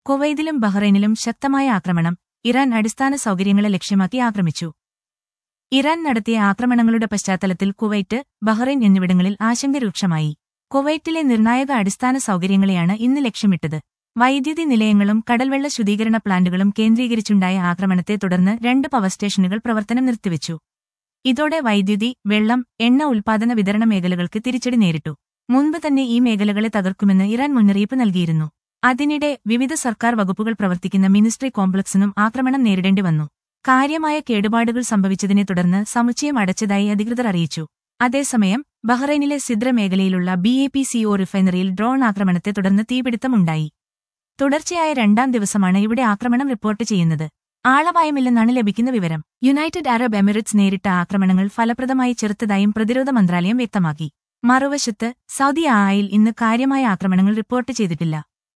കുവൈതിലും ബഹ്റൈനിലും ശക്തമായ ആക്രമണം ഇറാൻ അടിസ്ഥാന സൗകര്യങ്ങളെ ലക്ഷ്യമാക്കി ആക്രമിച്ചു ഇറാൻ നടത്തിയ ആക്രമണങ്ങളുടെ പശ്ചാത്തലത്തിൽ കുവൈറ്റ് ബഹ്റൈൻ എന്നിവിടങ്ങളിൽ ആശങ്ക രൂക്ഷമായി കുവൈറ്റിലെ നിർണായക അടിസ്ഥാന സൗകര്യങ്ങളെയാണ് ഇന്ന് ലക്ഷ്യമിട്ടത് വൈദ്യുതി നിലയങ്ങളും കടൽവെള്ള ശുദ്ധീകരണ പ്ലാന്റുകളും കേന്ദ്രീകരിച്ചുണ്ടായ ആക്രമണത്തെ തുടർന്ന് രണ്ട് പവർ സ്റ്റേഷനുകൾ പ്രവർത്തനം നിർത്തിവച്ചു ഇതോടെ വൈദ്യുതി വെള്ളം എണ്ണ ഉൽപാദന വിതരണ മേഖലകൾക്ക് തിരിച്ചടി നേരിട്ടു മുൻപ് തന്നെ ഈ മേഖലകളെ തകർക്കുമെന്ന് ഇറാൻ മുന്നറിയിപ്പ് നൽകിയിരുന്നു അതിനിടെ വിവിധ സർക്കാർ വകുപ്പുകൾ പ്രവർത്തിക്കുന്ന മിനിസ്ട്രി കോംപ്ലക്സിനും ആക്രമണം നേരിടേണ്ടി വന്നു കാര്യമായ കേടുപാടുകൾ സംഭവിച്ചതിനെ തുടർന്ന് സമുച്ചയം അടച്ചതായി അധികൃതർ അറിയിച്ചു അതേസമയം ബഹ്റൈനിലെ സിദ്ര മേഖലയിലുള്ള ബി എ പി സിഒ റിഫൈനറിയിൽ ഡ്രോൺ ആക്രമണത്തെ തുടർന്ന് തീപിടുത്തമുണ്ടായി തുടർച്ചയായ രണ്ടാം ദിവസമാണ് ഇവിടെ ആക്രമണം റിപ്പോർട്ട് ചെയ്യുന്നത് ആളപായമില്ലെന്നാണ് ലഭിക്കുന്ന വിവരം യുണൈറ്റഡ് അറബ് എമിറേറ്റ്സ് നേരിട്ട ആക്രമണങ്ങൾ ഫലപ്രദമായി ചെറുത്തതായും പ്രതിരോധ മന്ത്രാലയം വ്യക്തമാക്കി മറുവശത്ത് സൗദി ആയിൽ ഇന്ന് കാര്യമായ ആക്രമണങ്ങൾ റിപ്പോർട്ട് ചെയ്തിട്ടില്ല